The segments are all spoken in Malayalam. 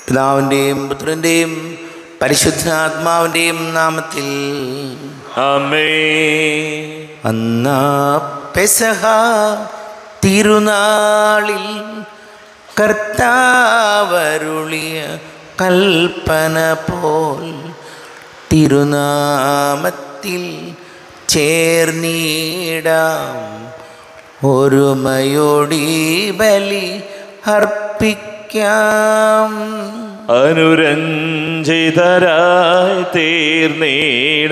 പിതാവിൻ്റെയും പുത്രൻ്റെയും പരിശുദ്ധാത്മാവിൻ്റെയും നാമത്തിൽ അമ്മേ അന്ന പെസഹ തിരുനാളിൽ കർത്താവരുളിയ കൽപ്പന പോൽ തിരുനാമത്തിൽ ചേർന്നിടാം ഒരുമയോടി ബലി അർപ്പിക്കാം അനുരഞ്ജിതരായി തീർന്നീട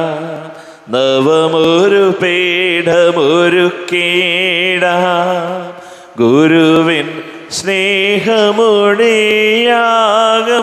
നവമൊരു പീഠമൊരു കീട ഗുരുവിൻ സ്നേഹമൊടിയാകം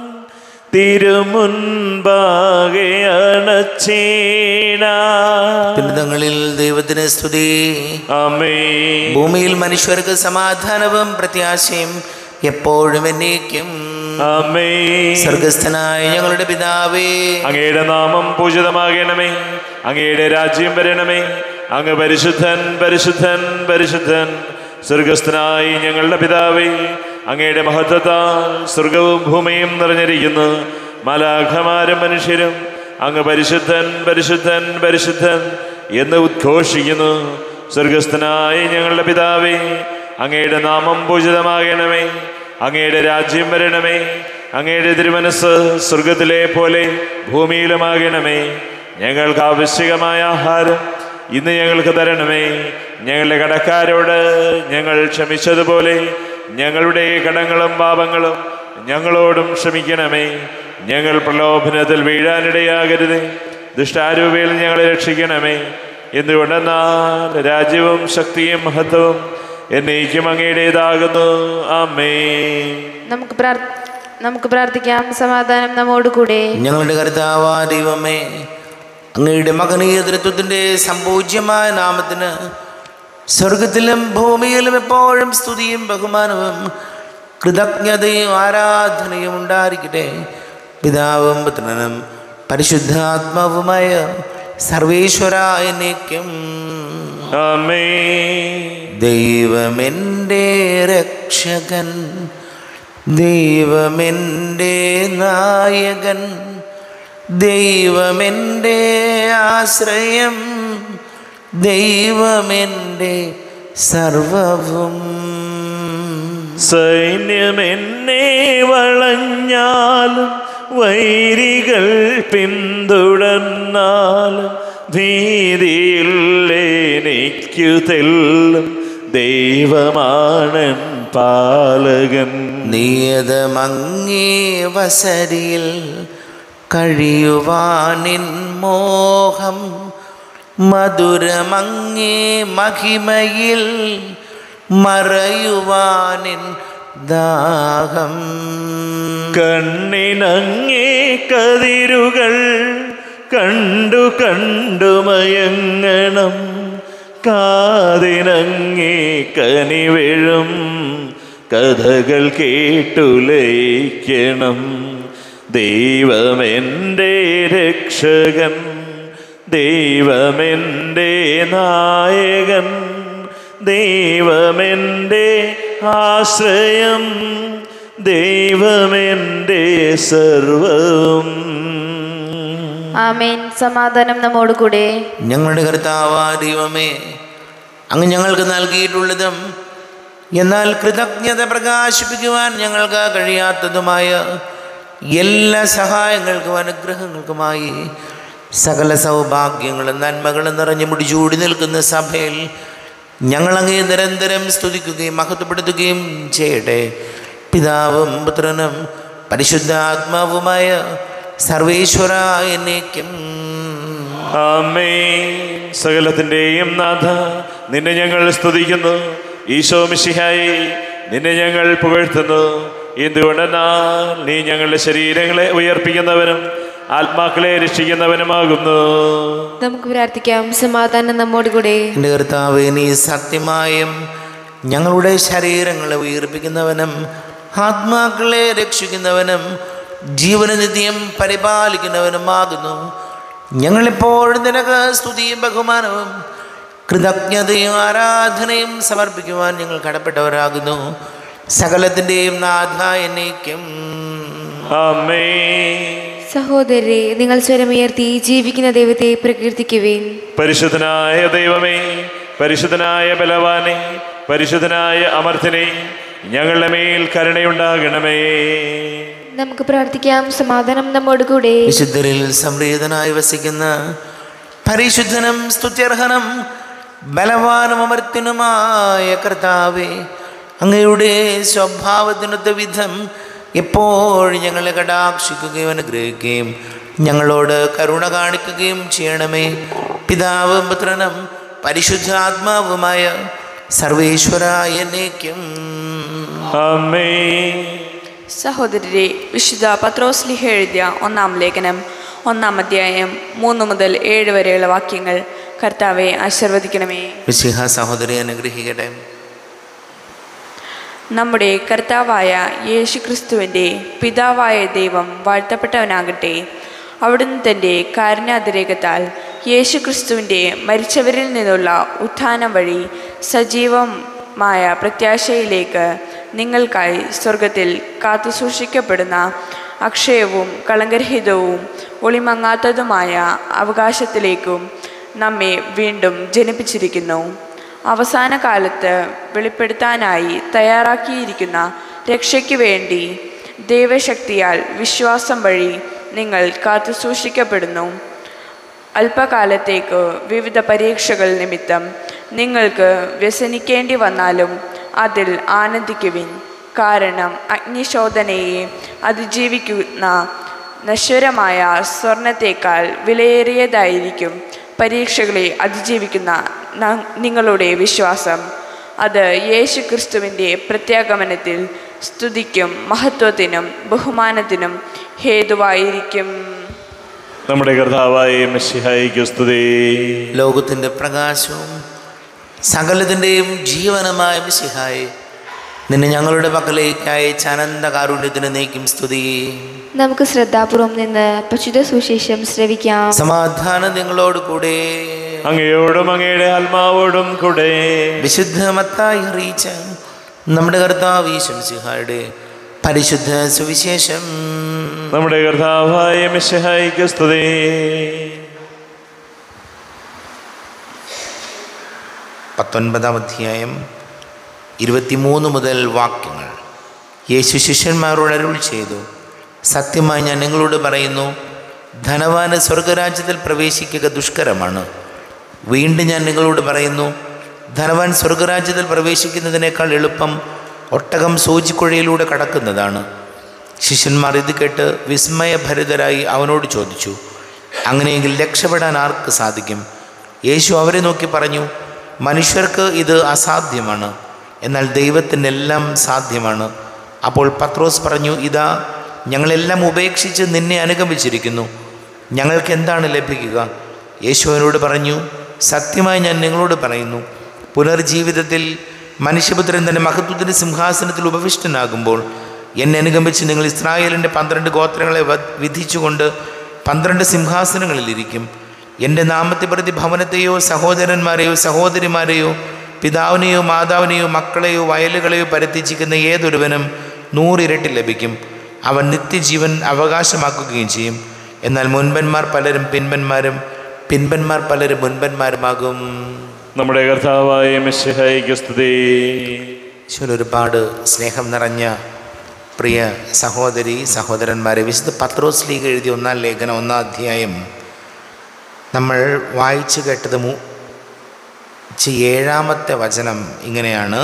തിരുമുൻപാകെ അണച്ചീട പിന്നതങ്ങളിൽ ദൈവത്തിന് സ്തുതി അമ്മേ ഭൂമിയിൽ മനുഷ്യർക്ക് സമാധാനവും പ്രത്യാശയും എപ്പോഴും എന്നേക്കും അമ്മേ സ്വർഗസ്ഥനായ ഞങ്ങളുടെ പിതാവേ അങ്ങയുടെ നാമം പൂജിതമാകണമേ അങ്ങയുടെ രാജ്യം വരണമേ അങ്ങ് പരിശുദ്ധൻ പരിശുദ്ധൻ പരിശുദ്ധൻ സ്വർഗസ്ഥനായി ഞങ്ങളുടെ പിതാവേ അങ്ങയുടെ മഹത്വത്താൽ സ്വർഗവും ഭൂമിയും നിറഞ്ഞിരിക്കുന്നു മലാഖമാരും മനുഷ്യരും അങ്ങ് പരിശുദ്ധൻ പരിശുദ്ധൻ പരിശുദ്ധൻ എന്ന് ഉദ്ഘോഷിക്കുന്നു സ്വർഗസ്ഥനായ ഞങ്ങളുടെ പിതാവേ അങ്ങയുടെ നാമം പൂജിതമാകണമേ അങ്ങയുടെ രാജ്യം വരണമേ അങ്ങയുടെ തിരുമനസ് സ്വർഗത്തിലെ പോലെ ഭൂമിയിലുമാകണമേ ഞങ്ങൾക്ക് ആവശ്യകമായ ആഹാരം ഇന്ന് ഞങ്ങൾക്ക് തരണമേ ഞങ്ങളുടെ കടക്കാരോട് ഞങ്ങൾ ക്ഷമിച്ചതുപോലെ ഞങ്ങളുടെ കടങ്ങളും പാപങ്ങളും ഞങ്ങളോടും ക്ഷമിക്കണമേ ഞങ്ങൾ പ്രലോഭനത്തിൽ വീഴാനിടയാകരുത് ദുഷ്ടാരൂപയിൽ ഞങ്ങളെ രക്ഷിക്കണമേ എന്തുകൊണ്ടെന്നാൽ രാജ്യവും ശക്തിയും മഹത്വവും എന്നേക്കും അങ്ങയുടേതാകുന്നു അമ്മേ നമുക്ക് പ്രാർ- നമുക്ക് പ്രാർത്ഥിക്കാം സമാധാനം നമ്മോട് കൂടെ ഞങ്ങളുടെ കർത്താവാ ദൈവമേ അങ്ങയുടെ മകനീയ തൃത്വത്തിൻ്റെ സമ്പൂജ്യമായ നാമത്തിന് സ്വർഗത്തിലും ഭൂമിയിലും എപ്പോഴും സ്തുതിയും ബഹുമാനവും കൃതജ്ഞതയും ആരാധനയും ഉണ്ടായിരിക്കട്ടെ പിതാവും പുത്രനും പരിശുദ്ധാത്മാവുമായ സർവേശ്വര എന്നേക്കും അമ്മേ ദൈവമെൻ്റെ രക്ഷകൻ ദൈവമെൻ്റെ നായകൻ ദൈവമെൻ്റെ ആശ്രയം ദൈവമെൻ്റെ സർവവും സൈന്യമെന്നെ വളഞ്ഞാലും വൈരികൾ പിന്തുടർന്നാലും ഭീതിയില്ലെനിക്കു തെല്ലും ദൈവമാണൻ പാലകൻ നിയതമങ്ങേ വസരിയിൽ കഴിയുവാനിൻ മോഹം മധുരമങ്ങേ മഹിമയിൽ മറയുവാനിൻ ദാഹം കണ്ണിനങ്ങേ കതിരുകൾ കണ്ടു കണ്ടു മയങ്ങണം കാതിനങ്ങേ കനിവിഴും കഥകൾ കേട്ടുലയിക്കണം ദൈവമെൻ്റെ രക്ഷകൻ ദൈവമെൻ്റെ നായകൻ ദൈവമെൻ്റെ ആശ്രയം ദൈവമെൻ്റെ സർവം ആമേൻ സമാധാനം നമ്മോട് കൂടെ ഞങ്ങളുടെ കർത്താവാ ദൈവമേ അങ്ങ് ഞങ്ങൾക്ക് നൽകിയിട്ടുള്ളതും എന്നാൽ കൃതജ്ഞത പ്രകാശിപ്പിക്കുവാൻ ഞങ്ങൾക്ക് കഴിയാത്തതുമായ എല്ലാ സഹായങ്ങൾക്കും അനുഗ്രഹങ്ങൾക്കുമായി സകല സൗഭാഗ്യങ്ങളും നന്മകളും നിറഞ്ഞു മുടിചൂടി നിൽക്കുന്ന സഭയിൽ ഞങ്ങളങ്ങേ നിരന്തരം സ്തുതിക്കുകയും മഹത്വപ്പെടുത്തുകയും ചെയ്യട്ടെ പിതാവും പുത്രനും പരിശുദ്ധാത്മാവുമായ സർവേശ്വര എന്നേക്കും ആമേ സകലത്തിൻ്റെയും നാഥ നിന്നെ ഞങ്ങൾ സ്തുതിക്കുന്നു ഈശോ മിശിഹായി നിന്നെ ഞങ്ങൾ പുകഴ്ത്തുന്നു എന്തുകൊണ്ടെന്നാൽ നീ ഞങ്ങളുടെ ശരീരങ്ങളെ ഉയർപ്പിക്കുന്നവനും ആത്മാക്കളെ രക്ഷിക്കുന്നവനുമാകുന്നു നമുക്ക് പ്രാർത്ഥിക്കാം സമാധാനം നമ്മോട് കൂടെ എൻ്റെ കർത്താവ് നീ സത്യമായും ഞങ്ങളുടെ ശരീരങ്ങളെ ഉയർപ്പിക്കുന്നവനും ആത്മാക്കളെ രക്ഷിക്കുന്നവനും ജീവനനിത്യം പരിപാലിക്കുന്നവനുമാകുന്നു ഞങ്ങളെപ്പോഴും നിനക്ക് സ്തുതിയും ബഹുമാനവും കൃതജ്ഞതയും ആരാധനയും സമർപ്പിക്കുവാൻ ഞങ്ങൾ കടപ്പെട്ടവരാകുന്നു സകലത്തിൻ്റെയും നാഥ എന്നേക്കും അമ്മേ സഹോദരരെ നിങ്ങൾ സ്വരമുയർത്തി ജീവിക്കുന്ന ദൈവത്തെ പ്രകീർത്തിക്കുവേൻ പരിശുദ്ധനായ ദൈവമേ പരിശുദ്ധനായ ബലവാനെ പരിശുദ്ധനായ അമർത്തിനെ ഞങ്ങളുടെ മേൽ കരുണയുണ്ടാകണമേ നമുക്ക് പ്രാർത്ഥിക്കാം സമാധാനം നമ്മോട് കൂടെ വിശുദ്ധരിൽ സംപ്രീതനായി വസിക്കുന്ന പരിശുദ്ധനും സ്തുത്യർഹനും ബലവാനും അമർത്തിനുമായ കർത്താവെ അങ്ങയുടെ സ്വഭാവത്തിനൊത്ത വിധം എപ്പോഴും ഞങ്ങളെ കടാക്ഷിക്കുകയും അനുഗ്രഹിക്കുകയും ഞങ്ങളോട് കരുണ കാണിക്കുകയും ചെയ്യണമേ പിതാവും പുത്രനും പരിശുദ്ധാത്മാവുമായ സർവേശ്വര എന്നേക്കും അമ്മേ സഹോദരരെ വിശുദ്ധ പത്രോസ്ലിഹ എഴുതിയ ഒന്നാം ലേഖനം ഒന്നാം അധ്യായം മൂന്ന് മുതൽ ഏഴ് വരെയുള്ള വാക്യങ്ങൾ കർത്താവെ ആശീർവദിക്കണമേ വിശിഹ സഹോദരി അനുഗ്രഹിക്കട്ടെ നമ്മുടെ കർത്താവായ യേശുക്രിസ്തുവിൻ്റെ പിതാവായ ദൈവം വാഴ്ത്തപ്പെട്ടവനാകട്ടെ അവിടുന്ന് തൻ്റെ കാരുണ്യാതിരേകത്താൽ യേശുക്രിസ്തുവിൻ്റെ മരിച്ചവരിൽ നിന്നുള്ള ഉത്ഥാനം വഴി സജീവമായ പ്രത്യാശയിലേക്ക് നിങ്ങൾക്കായി സ്വർഗത്തിൽ കാത്തുസൂക്ഷിക്കപ്പെടുന്ന അക്ഷയവും കളങ്കരഹിതവും ഒളിമങ്ങാത്തതുമായ അവകാശത്തിലേക്കും നമ്മെ വീണ്ടും ജനിപ്പിച്ചിരിക്കുന്നു അവസാന കാലത്ത് വെളിപ്പെടുത്താനായി തയ്യാറാക്കിയിരിക്കുന്ന രക്ഷയ്ക്ക് വേണ്ടി ദൈവശക്തിയാൽ വിശ്വാസം വഴി നിങ്ങൾ കാത്തുസൂക്ഷിക്കപ്പെടുന്നു അല്പകാലത്തേക്ക് വിവിധ പരീക്ഷകൾ നിമിത്തം നിങ്ങൾക്ക് വ്യസനിക്കേണ്ടി വന്നാലും അതിൽ ആനന്ദിക്കുവിൻ കാരണം അഗ്നിശോധനയെ അതിജീവിക്കുന്ന നശ്വരമായ സ്വർണത്തേക്കാൾ വിലയേറിയതായിരിക്കും പരീക്ഷകളെ അതിജീവിക്കുന്ന ന- നിങ്ങളുടെ വിശ്വാസം അത് യേശു ക്രിസ്തുവിൻ്റെ പ്രത്യാഗമനത്തിൽ സ്തുതിക്കും മഹത്വത്തിനും ബഹുമാനത്തിനും ഹേതുവായിരിക്കും നമ്മുടെ കർത്താവായ മെസ്സിഹായിക്ക് സ്തുതി ലോകത്തിൻ്റെ പ്രകാശവും സകലത്തിൻ്റെയും ജീവനമായ മിശിഹായി നിന്നെ ഞങ്ങളുടെ പക്കലേക്ക് അയച്ച അനന്ത കാരുണ്യത്തിന് നീക്കും സ്തുതി നമുക്ക് ശ്രദ്ധാപൂർവം നിന്ന് പശുത സുശേഷം ശ്രവിക്കാം സമാധാനം നിങ്ങളോട് കൂടെ അങ്ങയോടും അങ്ങയുടെ ആത്മാവോടും കൂടെ വിശുദ്ധ മത്തായി അറിയിച്ച നമ്മുടെ കർത്താവ് ശംസിഹായുടെ പരിശുദ്ധ സുവിശേഷം നമ്മുടെ കർത്താവായ മെസ്സിഹായിക്ക് സ്തുതി പത്തൊൻപതാം അധ്യായം ഇരുപത്തിമൂന്ന് മുതൽ വാക്യങ്ങൾ യേശു ശിഷ്യന്മാരോട് അരുൾ ചെയ്തു സത്യമായി ഞാൻ നിങ്ങളോട് പറയുന്നു ധനവാന് സ്വർഗരാജ്യത്തിൽ പ്രവേശിക്കുക ദുഷ്കരമാണ് വീണ്ടും ഞാൻ നിങ്ങളോട് പറയുന്നു ധനവാൻ സ്വർഗരാജ്യത്തിൽ പ്രവേശിക്കുന്നതിനേക്കാൾ എളുപ്പം ഒട്ടകം സൂചിക്കുഴയിലൂടെ കടക്കുന്നതാണ് ശിഷ്യന്മാർ ഇത് കേട്ട് വിസ്മയഭരിതരായി അവനോട് ചോദിച്ചു അങ്ങനെയെങ്കിൽ രക്ഷപ്പെടാൻ ആർക്ക് സാധിക്കും യേശു അവരെ നോക്കി പറഞ്ഞു മനുഷ്യർക്ക് ഇത് അസാധ്യമാണ് എന്നാൽ ദൈവത്തിന് എല്ലാം സാധ്യമാണ് അപ്പോൾ പത്രോസ് പറഞ്ഞു ഇതാ ഞങ്ങളെല്ലാം ഉപേക്ഷിച്ച് നിന്നെ അനുഗമിച്ചിരിക്കുന്നു ഞങ്ങൾക്ക് എന്താണ് ലഭിക്കുക യേശു അവനോട് പറഞ്ഞു സത്യമായി ഞാൻ നിങ്ങളോട് പറയുന്നു പുനർജീവിതത്തിൽ മനുഷ്യപുത്രൻ തൻ്റെ മഹത്വത്തിൻ്റെ സിംഹാസനത്തിൽ ഉപവിഷ്ടനാകുമ്പോൾ എന്നെ അനുഗമിച്ച് നിങ്ങൾ ഇസ്രായേലിൻ്റെ പന്ത്രണ്ട് ഗോത്രങ്ങളെ വ- വിധിച്ചുകൊണ്ട് പന്ത്രണ്ട് സിംഹാസനങ്ങളിലിരിക്കും എൻ്റെ നാമത്തെ പ്രതി ഭവനത്തെയോ സഹോദരന്മാരെയോ സഹോദരിമാരെയോ പിതാവിനെയോ മാതാവിനെയോ മക്കളെയോ വയലുകളെയോ പരിത്യജിക്കുന്ന ഏതൊരുവനും നൂറിരട്ടി ലഭിക്കും അവൻ നിത്യജീവൻ അവകാശമാക്കുകയും ചെയ്യും എന്നാൽ മുൻപന്മാർ പലരും പിൻപന്മാരും പിൻപന്മാർ പലരും മുൻപന്മാരുമാകും നമ്മുടെ കർത്താവായ മെസ്സിഹായിക്ക് സ്തുതി ഈശോയിൽ ഒരുപാട് സ്നേഹം നിറഞ്ഞ പ്രിയ സഹോദരി സഹോദരന്മാരെ വിശുദ്ധ പത്രോസ് ലീഗ് എഴുതിയ ഒന്നാം ലേഖനം ഒന്നാം അധ്യായം നമ്മൾ വായിച്ചു കേട്ടത് മു ചി- ഏഴാമത്തെ വചനം ഇങ്ങനെയാണ്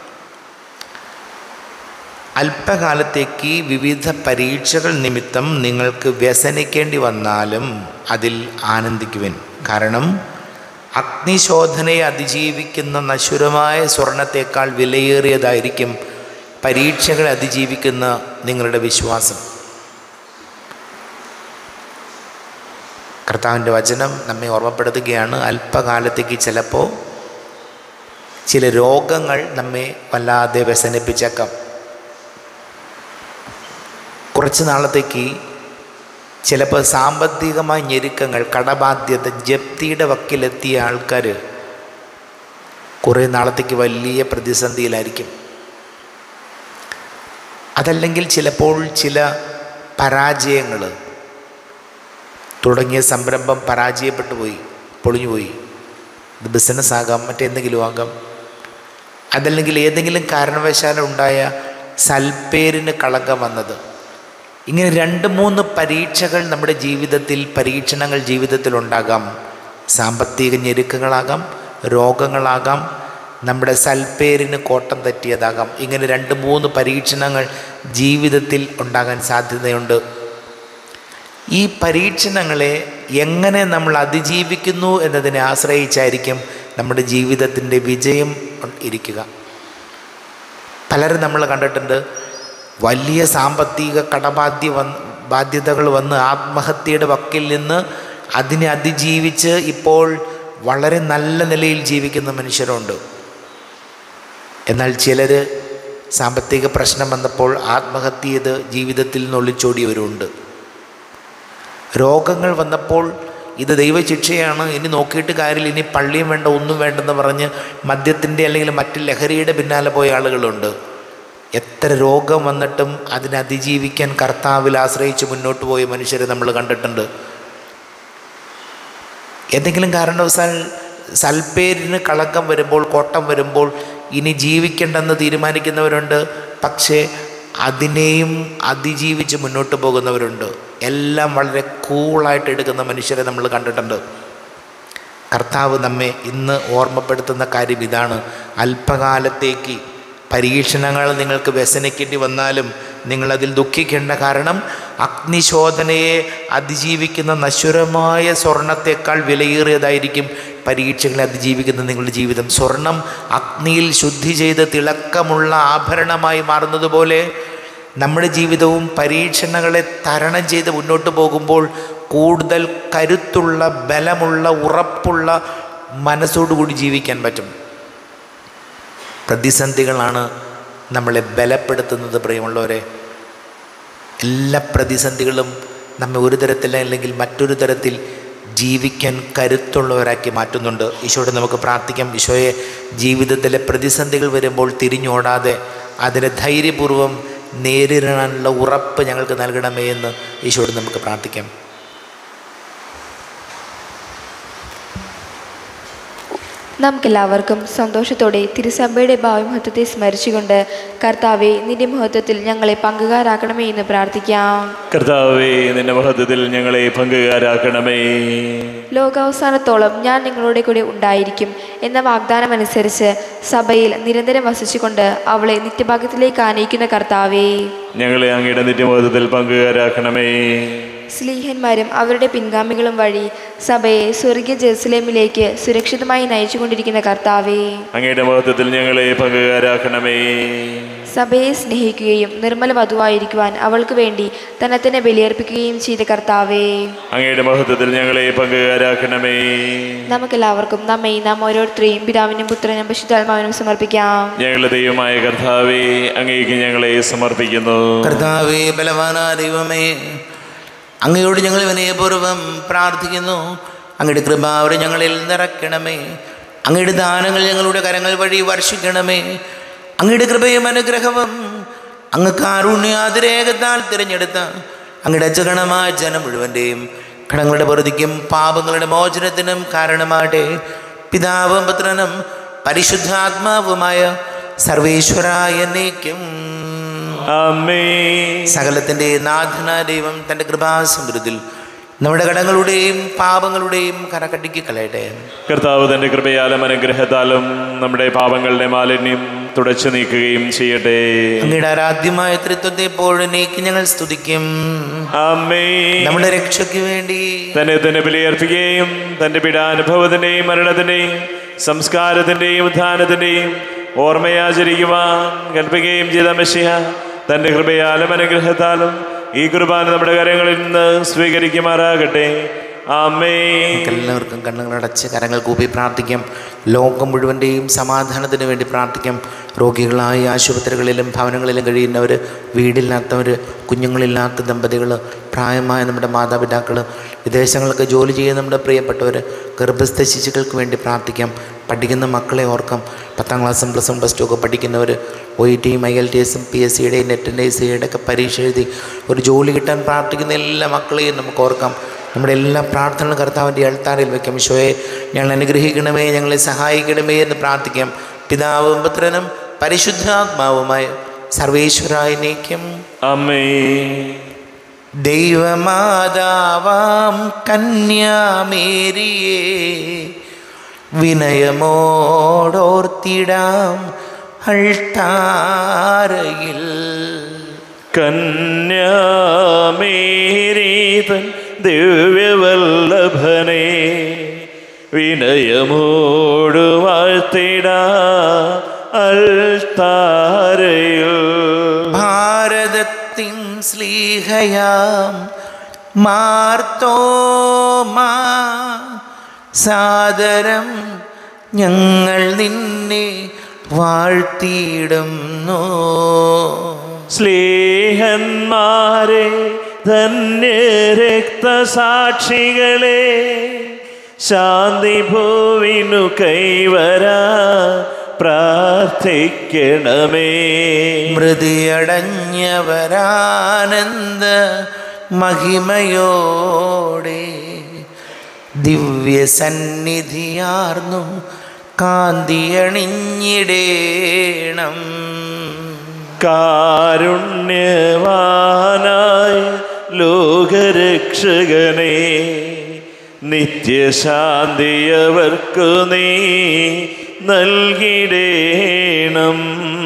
അല്പകാലത്തേക്ക് വിവിധ പരീക്ഷകൾ നിമിത്തം നിങ്ങൾക്ക് വ്യസനിക്കേണ്ടി വന്നാലും അതിൽ ആനന്ദിക്കുവിൻ കാരണം അഗ്നിശോധനയെ അതിജീവിക്കുന്ന നശ്വരമായ സ്വർണത്തേക്കാൾ വിലയേറിയതായിരിക്കും പരീക്ഷകളെ അതിജീവിക്കുന്ന നിങ്ങളുടെ വിശ്വാസം കർത്താവിൻ്റെ വചനം നമ്മെ ഓർമ്മപ്പെടുത്തുകയാണ് അല്പകാലത്തേക്ക് ചിലപ്പോൾ ചില രോഗങ്ങൾ നമ്മെ വല്ലാതെ വ്യസനിപ്പിച്ചേക്കാം കുറച്ച് നാളത്തേക്ക് ചിലപ്പോൾ സാമ്പത്തികമായ ഞെരുക്കങ്ങൾ കടബാധ്യത ജപ്തിയുടെ വക്കിലെത്തിയ ആൾക്കാർ കുറേ നാളത്തേക്ക് വലിയ പ്രതിസന്ധിയിലായിരിക്കും അതല്ലെങ്കിൽ ചിലപ്പോൾ ചില പരാജയങ്ങൾ തുടങ്ങിയ സംരംഭം പരാജയപ്പെട്ടു പോയി പൊളിഞ്ഞുപോയി ഇത് ബിസിനസ് ആകാം മറ്റെന്തെങ്കിലും ആകാം അതല്ലെങ്കിൽ ഏതെങ്കിലും കാരണവശാലും ഉണ്ടായ സൽപ്പേരിന് കളങ്കം വന്നത് ഇങ്ങനെ രണ്ട് മൂന്ന് പരീക്ഷകൾ നമ്മുടെ ജീവിതത്തിൽ പരീക്ഷണങ്ങൾ ജീവിതത്തിൽ ഉണ്ടാകാം സാമ്പത്തിക ഞെരുക്കങ്ങളാകാം രോഗങ്ങളാകാം നമ്മുടെ സൽപ്പേരിന് കോട്ടം തെറ്റിയതാകാം ഇങ്ങനെ രണ്ട് മൂന്ന് പരീക്ഷണങ്ങൾ ജീവിതത്തിൽ ഉണ്ടാകാൻ സാധ്യതയുണ്ട് ഈ പരീക്ഷണങ്ങളെ എങ്ങനെ നമ്മൾ അതിജീവിക്കുന്നു എന്നതിനെ ആശ്രയിച്ചായിരിക്കും നമ്മുടെ ജീവിതത്തിൻ്റെ വിജയം ഇരിക്കുക പലരും നമ്മൾ കണ്ടിട്ടുണ്ട് വലിയ സാമ്പത്തിക കടബാധ്യ വന്ന് ബാധ്യതകൾ വന്ന് ആത്മഹത്യയുടെ വക്കിൽ നിന്ന് അതിനെ അതിജീവിച്ച് ഇപ്പോൾ വളരെ നല്ല നിലയിൽ ജീവിക്കുന്ന മനുഷ്യരുണ്ട് എന്നാൽ ചിലർ സാമ്പത്തിക പ്രശ്നം വന്നപ്പോൾ ആത്മഹത്യ ചെയ്ത് ജീവിതത്തിൽ നിന്ന് ഒളിച്ചോടിയവരുണ്ട് രോഗങ്ങൾ വന്നപ്പോൾ ഇത് ദൈവശിക്ഷയാണ് ഇനി നോക്കിയിട്ട് കാര്യമില്ല ഇനി പള്ളിയും വേണ്ട ഒന്നും വേണ്ടെന്ന് പറഞ്ഞ് മദ്യത്തിൻ്റെ അല്ലെങ്കിൽ മറ്റ് ലഹരിയുടെ പിന്നാലെ പോയ ആളുകളുണ്ട് എത്ര രോഗം വന്നിട്ടും അതിനെ അതിജീവിക്കാൻ കർത്താവിൽ ആശ്രയിച്ച് മുന്നോട്ട് പോയ മനുഷ്യരെ നമ്മൾ കണ്ടിട്ടുണ്ട് എന്തെങ്കിലും കാരണവശാൽ സൽപ്പേരിന് കളങ്കം വരുമ്പോൾ കോട്ടം വരുമ്പോൾ ഇനി ജീവിക്കേണ്ടെന്ന് തീരുമാനിക്കുന്നവരുണ്ട് പക്ഷേ അതിനെയും അതിജീവിച്ച് മുന്നോട്ട് പോകുന്നവരുണ്ട് എല്ലാം വളരെ കൂളായിട്ട് എടുക്കുന്ന മനുഷ്യരെ നമ്മൾ കണ്ടിട്ടുണ്ട് കർത്താവ് നമ്മെ ഇന്ന് ഓർമ്മപ്പെടുത്തുന്ന കാര്യം ഇതാണ് അല്പകാലത്തേക്ക് പരീക്ഷണങ്ങൾ നിങ്ങൾക്ക് വ്യസനിക്കേണ്ടി വന്നാലും നിങ്ങളതിൽ ദുഃഖിക്കേണ്ട കാരണം അഗ്നിശോധനയെ അതിജീവിക്കുന്ന നശ്വരമായ സ്വർണത്തേക്കാൾ വിലയേറിയതായിരിക്കും പരീക്ഷകളെ അതിജീവിക്കുന്ന നിങ്ങളുടെ ജീവിതം സ്വർണം അഗ്നിയിൽ ശുദ്ധി ചെയ്ത് തിളക്കമുള്ള ആഭരണമായി മാറുന്നത് പോലെ നമ്മുടെ ജീവിതവും പരീക്ഷണങ്ങളെ തരണം ചെയ്ത് മുന്നോട്ട് പോകുമ്പോൾ കൂടുതൽ കരുത്തുള്ള ബലമുള്ള ഉറപ്പുള്ള മനസ്സോടുകൂടി ജീവിക്കാൻ പറ്റും പ്രതിസന്ധികളാണ് നമ്മളെ ബലപ്പെടുത്തുന്നത് പ്രിയമുള്ളവരെ എല്ലാ പ്രതിസന്ധികളും നമ്മെ ഒരു തരത്തിൽ അല്ലെങ്കിൽ മറ്റൊരു തരത്തിൽ ജീവിക്കാൻ കരുത്തുള്ളവരാക്കി മാറ്റുന്നുണ്ട് ഈശോയോട് നമുക്ക് പ്രാർത്ഥിക്കാം ഈശോയെ ജീവിതത്തിലെ പ്രതിസന്ധികൾ വരുമ്പോൾ തിരിഞ്ഞോടാതെ അതിനെ ധൈര്യപൂർവ്വം നേരിടാനുള്ള ഉറപ്പ് ഞങ്ങൾക്ക് നൽകണമേ എന്ന് ഈശോയോട് നമുക്ക് പ്രാർത്ഥിക്കാം നമുക്കെല്ലാവർക്കും സന്തോഷത്തോടെ തിരുസഭയുടെ ഭാവി മഹത്വത്തെ സ്മരിച്ചുകൊണ്ട് കർത്താവെ നിന്റെ മഹത്വത്തിൽ ഞങ്ങളെ പങ്കുകാരാക്കണമേ എന്ന് പ്രാർത്ഥിക്കാം കർത്താവേ നിന്റെ മഹത്വത്തിൽ ഞങ്ങളെ പങ്കുകാരാക്കണമേ ലോകാവസാനത്തോളം ഞാൻ നിങ്ങളുടെ കൂടെ ഉണ്ടായിരിക്കും എന്ന വാഗ്ദാനമനുസരിച്ച് സഭയിൽ നിരന്തരം വസിച്ചുകൊണ്ട് അവളെ നിത്യഭാഗ്യത്തിലേക്ക് ആനയിക്കുന്ന കർത്താവേ ഞങ്ങളെ അങ്ങയുടെ നിത്യമഹത്വത്തിൽ പങ്കുകാരാക്കണമേ സ്ലീഹന്മാരും അവരുടെ പിൻഗാമികളും വഴി സഭയെ സ്വർഗീയ ജെറുസലേമിലേക്ക് സുരക്ഷിതമായി നയിച്ചുകൊണ്ടിരിക്കുന്ന കർത്താവേ അങ്ങയുടെ മഹത്വത്തിൽ ഞങ്ങളെ പങ്കുകാരാക്കണമേ സഭയെ സ്നേഹിക്കുകയും നിർമ്മല വധുവായിരിക്കുവാൻ അവൾക്ക് വേണ്ടി തന്നെ തന്നെ ബലിയർപ്പിക്കുകയും ചെയ്ത കർത്താവേ അങ്ങയുടെ മഹത്വത്തിൽ ഞങ്ങളെ പങ്കുകാരാക്കണമേ നമുക്കെല്ലാവർക്കും നമ്മെ നാം ഓരോരുത്തരെയും പിതാവിനും പുത്രനും പശുതാത്മാവിനും സമർപ്പിക്കാം ഞങ്ങളുടെ ദൈവമായ കർത്താവേ അങ്ങേക്ക് ഞങ്ങളെ സമർപ്പിക്കുന്നു കർത്താവേ ബലവാന ദൈവമേ അങ്ങയോട് ഞങ്ങൾ വിനയപൂർവ്വം പ്രാർത്ഥിക്കുന്നു അങ്ങയുടെ കൃപാവരെ ഞങ്ങളിൽ നിറയ്ക്കണമേ അങ്ങയുടെ ദാനങ്ങൾ ഞങ്ങളുടെ കരങ്ങൾ വഴി വർഷിക്കണമേ അങ്ങയുടെ കൃപയും അനുഗ്രഹവും അങ്ങ് കാരുണ്യാതിരേകത്താൽ തിരഞ്ഞെടുത്ത അങ്ങയുടെ അജഗണമായ ജനം മുഴുവൻ്റെയും കടങ്ങളുടെ പൊറുതിക്കും പാപങ്ങളുടെ മോചനത്തിനും കാരണമാകട്ടെ പിതാവും പുത്രനും പരിശുദ്ധാത്മാവുമായ സർവേശ്വരായ നീക്കും അമ്മേ സകലത്തിൻ്റെ നാഥന ദൈവം തൻ്റെ കൃപാസമൃദ്ധിൽ നമ്മുടെ കടങ്ങളുടെയും പാപങ്ങളുടെയും കരക്കട്ടിക്ക് കളയട്ടെ കർത്താവ് തന്റെ കൃപയാലും അനുഗ്രഹത്താലും നമ്മുടെ പാപങ്ങളുടെ മാലിന്യം തുടച്ചു നീക്കുകയും ചെയ്യട്ടെ അങ്ങയുടെ ആരാധ്യമായ തൃത്വത്തെ എപ്പോഴും നീക്കി ഞങ്ങൾ സ്തുതിക്കും അമ്മേ നമ്മുടെ രക്ഷയ്ക്ക് വേണ്ടി തന്നെ തന്നെ ബലിയർപ്പിക്കുകയും തന്റെ പീഡാനുഭവത്തിന്റെയും മരണത്തിന്റെയും സംസ്കാരത്തിന്റെയും ഉത്ഥാനത്തിന്റെയും ഓർമ്മയാചരിക്കുവാൻ കൽപ്പിക്കുകയും ചെയ്ത മെസ്സിഹ തന്റെ കൃപയാലും അനുഗ്രഹത്താലും ഈ കുർബാന നമ്മുടെ കരങ്ങളിൽ നിന്ന് സ്വീകരിക്കുമാറാകട്ടെ ആമേ എല്ലാവർക്കും കണ്ണുകളടച്ച് കരങ്ങൾ കൂപ്പി പ്രാർത്ഥിക്കാം ലോകം മുഴുവൻ്റെയും സമാധാനത്തിന് വേണ്ടി പ്രാർത്ഥിക്കാം രോഗികളായി ആശുപത്രികളിലും ഭവനങ്ങളിലും കഴിയുന്നവർ വീടില്ലാത്തവർ കുഞ്ഞുങ്ങളില്ലാത്ത ദമ്പതികൾ പ്രായമായ നമ്മുടെ മാതാപിതാക്കൾ വിദേശങ്ങളൊക്കെ ജോലി ചെയ്യുന്ന നമ്മുടെ പ്രിയപ്പെട്ടവർ ഗർഭസ്ഥ ശിശുക്കൾക്ക് വേണ്ടി പ്രാർത്ഥിക്കാം പഠിക്കുന്ന മക്കളെ ഓർക്കാം പത്താം ക്ലാസ്സും പ്ലസ് വൺ പ്ലസ് ടു ഒക്കെ പഠിക്കുന്നവർ ഒ ഇ ടിയും ഐ എൽ ടി എസും പി എസ് സിയുടെയും നെറ്റിൻ്റെ സിയുടെ ഒക്കെ പരീക്ഷ എഴുതി ഒരു ജോലി കിട്ടാൻ പ്രാർത്ഥിക്കുന്ന എല്ലാ മക്കളെയും നമുക്ക് ഓർക്കാം നമ്മുടെ എല്ലാ പ്രാർത്ഥനകളും കർത്താവിൻ്റെ അൾത്താരിൽ വയ്ക്കാം ഈശോയെ ഞങ്ങൾ അനുഗ്രഹിക്കണമേ ഞങ്ങളെ സഹായിക്കണമേ എന്ന് പ്രാർത്ഥിക്കാം പിതാവും പുത്രനും പരിശുദ്ധാത്മാവുമായ സർവേശ്വരായ നീക്കം അമ്മേ ദൈവമാതാവാം കന്യാമേരിയെ വിനയമോടോർത്തിടാം അൾത്താരയിൽ കന്യാമേരീതൻ ദിവ്യവല്ലഭനെ വിനയമോട് വാഴ്ത്തിട അൽത്താരയിൽ ഭാരതത്തിൻ സ്ലീഹയാം മാർത്തോമാ സാദരം ഞങ്ങൾ നിന്നെ വാഴ്ത്തിയിടുന്നു സ്ലേഹന്മാരെ ധന്യ രക്തസാക്ഷികളെ ശാന്തി ഭൂവിനു കൈവരാ പ്രാർത്ഥിക്കണമേ മൃതിയടഞ്ഞവരാനന്ദ മഹിമയോടെ ദിവ്യസന്നിധിയാർന്നു കാന്തിയണിഞ്ഞിടേണം കാരുണ്യവാനായ ലോകരക്ഷകനെ നിത്യശാന്തിയവർക്കു നീ നൽകിടേണം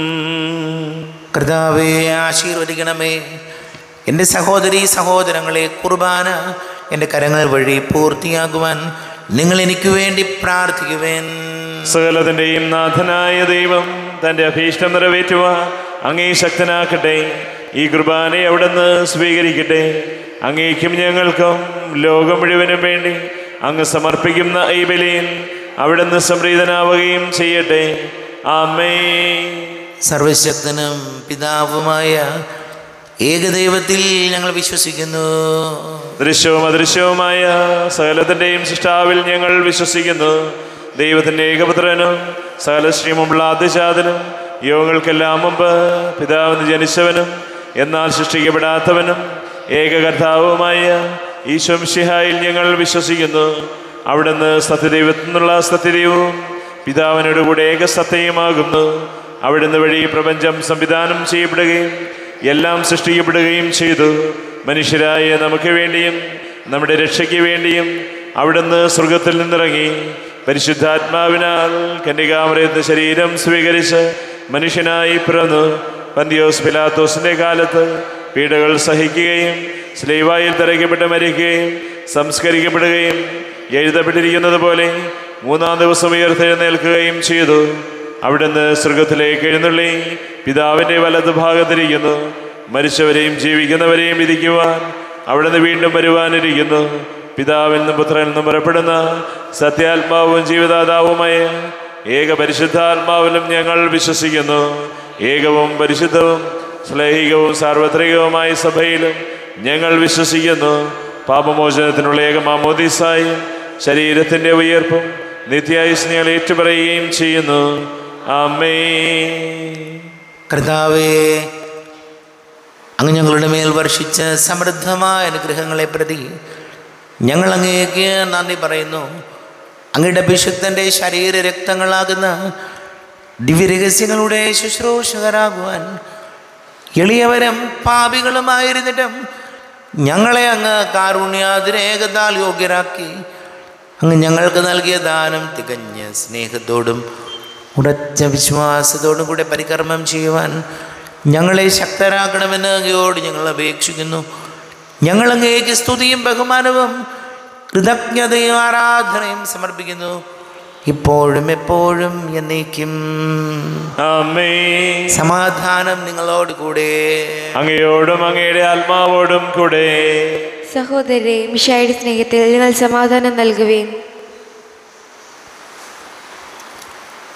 കർത്താവെ ആശീർവദിക്കണമേ എൻ്റെ സഹോദരി സഹോദരങ്ങളെ കുർബാന എൻ്റെ കരങ്ങൾ വഴി പൂർത്തിയാകുവാൻ നിങ്ങൾ എനിക്ക് വേണ്ടി പ്രാർത്ഥിക്കുവേൻ സകലത്തിൻ്റെയും നാഥനായ ദൈവം തൻ്റെ അഭീഷ്ടം നിറവേറ്റുവാൻ അങ്ങേ ശക്തനാക്കട്ടെ ഈ കുർബാനയെ അവിടുന്ന് സ്വീകരിക്കട്ടെ അങ്ങേക്കും ഞങ്ങൾക്കും ലോകം മുഴുവനും വേണ്ടി അങ്ങ് സമർപ്പിക്കുന്ന ഈ ബലിയിൽ അവിടുന്ന് സംപ്രീതനാവുകയും ചെയ്യട്ടെ ആമേ സർവശക്തനും പിതാവുമായ ഏകദൈവത്തിൽ ഞങ്ങൾ വിശ്വസിക്കുന്നു ദൃശ്യവും അദൃശ്യവുമായ സകലത്തിൻ്റെയും സൃഷ്ടാവിൽ ഞങ്ങൾ വിശ്വസിക്കുന്നു ദൈവത്തിൻ്റെ ഏകപുത്രനും സകല ശ്രീമുള്ള ആദ്യജാതനും യോഗങ്ങൾക്കെല്ലാം മുമ്പ് പിതാവിന് ജനിച്ചവനും എന്നാൽ സൃഷ്ടിക്കപ്പെടാത്തവനും ഏകകർത്താവുമായ ഈശ്വംഷിഹായിൽ ഞങ്ങൾ വിശ്വസിക്കുന്നു അവിടുന്ന് സത്യദൈവത്തിൽ നിന്നുള്ള സത്യദൈവവും പിതാവിനോട് കൂടെ ഏകസത്യയുമാകുന്നു അവിടുന്ന് വഴി പ്രപഞ്ചം സംവിധാനം ചെയ്യപ്പെടുകയും എല്ലാം സൃഷ്ടിക്കപ്പെടുകയും ചെയ്തു മനുഷ്യരായ നമുക്ക് വേണ്ടിയും നമ്മുടെ രക്ഷയ്ക്ക് വേണ്ടിയും അവിടുന്ന് സ്വർഗത്തിൽ നിന്നിറങ്ങി പരിശുദ്ധാത്മാവിനാൽ കന്യകാമരയത്തെ ശരീരം സ്വീകരിച്ച് മനുഷ്യനായി പിറന്നു പന്തിയോസ് പിലാത്തോസിന്റെ കാലത്ത് പീഡകൾ സഹിക്കുകയും സ്ലീവായിൽ തറയ്ക്കപ്പെട്ട് മരിക്കുകയും സംസ്കരിക്കപ്പെടുകയും എഴുതപ്പെട്ടിരിക്കുന്നത് പോലെ മൂന്നാം ദിവസം ഉയർത്തെഴുന്നേൽക്കുകയും ചെയ്തു അവിടുന്ന് സ്വർഗത്തിലേക്ക് എഴുന്നള്ളി പിതാവിൻ്റെ വലത് ഭാഗത്തിരിക്കുന്നു മരിച്ചവരെയും ജീവിക്കുന്നവരെയും വിധിക്കുവാൻ അവിടുന്ന് വീണ്ടും വരുവാനിരിക്കുന്നു പിതാവിൽ നിന്നും പുത്രനിൽ നിന്നും പുറപ്പെടുന്ന സത്യാത്മാവും ജീവദാതാവുമായ ഏക പരിശുദ്ധാത്മാവിലും ഞങ്ങൾ വിശ്വസിക്കുന്നു ഏകവും പരിശുദ്ധവും സ്ലൈഹികവും സാർവത്രികവുമായ സഭയിലും ഞങ്ങൾ വിശ്വസിക്കുന്നു പാപമോചനത്തിനുള്ള ഏകമാമോദീസായും ശരീരത്തിൻ്റെ ഉയർപ്പും നിത്യായുസ് ഞങ്ങൾ ഏറ്റുപറയുകയും ചെയ്യുന്നു അമ്മേ കർത്താവേ അങ്ങ് ഞങ്ങളുടെ മേൽ വർഷിച്ച സമൃദ്ധമായ അനുഗ്രഹങ്ങളെ പ്രതി ഞങ്ങൾ അങ്ങേക്ക് നന്ദി പറയുന്നു അങ്ങയുടെ അഭിഷിക്തൻ്റെ ശരീര രക്തങ്ങളാകുന്ന ദിവ്യരഹസ്യങ്ങളുടെ ശുശ്രൂഷകരാകുവാൻ എളിയവരും പാപികളുമായിരുന്നിട്ടും ഞങ്ങളെ അങ്ങ് കാരുണ്യാതിരേകതാൽ യോഗ്യരാക്കി അങ്ങ് ഞങ്ങൾക്ക് നൽകിയ ദാനം തികഞ്ഞ സ്നേഹത്തോടും ഉറച്ച വിശ്വാസത്തോടും കൂടെ പരികർമ്മം ചെയ്യുവാൻ ഞങ്ങളെ ശക്തരാക്കണമെന്ന് അങ്ങയോട് ഞങ്ങൾ അപേക്ഷിക്കുന്നു ഞങ്ങൾ അങ്ങേക്ക് സ്തുതിയും ബഹുമാനവും കൃതജ്ഞതയും ആരാധനയും സമർപ്പിക്കുന്നു ഇപ്പോഴും എപ്പോഴും എന്നേക്കും അമ്മേ സമാധാനം നിങ്ങളോട് കൂടെ അങ്ങയോടും അങ്ങയുടെ ആത്മാവോടും കൂടെ സഹോദരരെ മിഷായുടെ സ്നേഹത്തിൽ നിങ്ങൾ സമാധാനം നൽകുവേൻ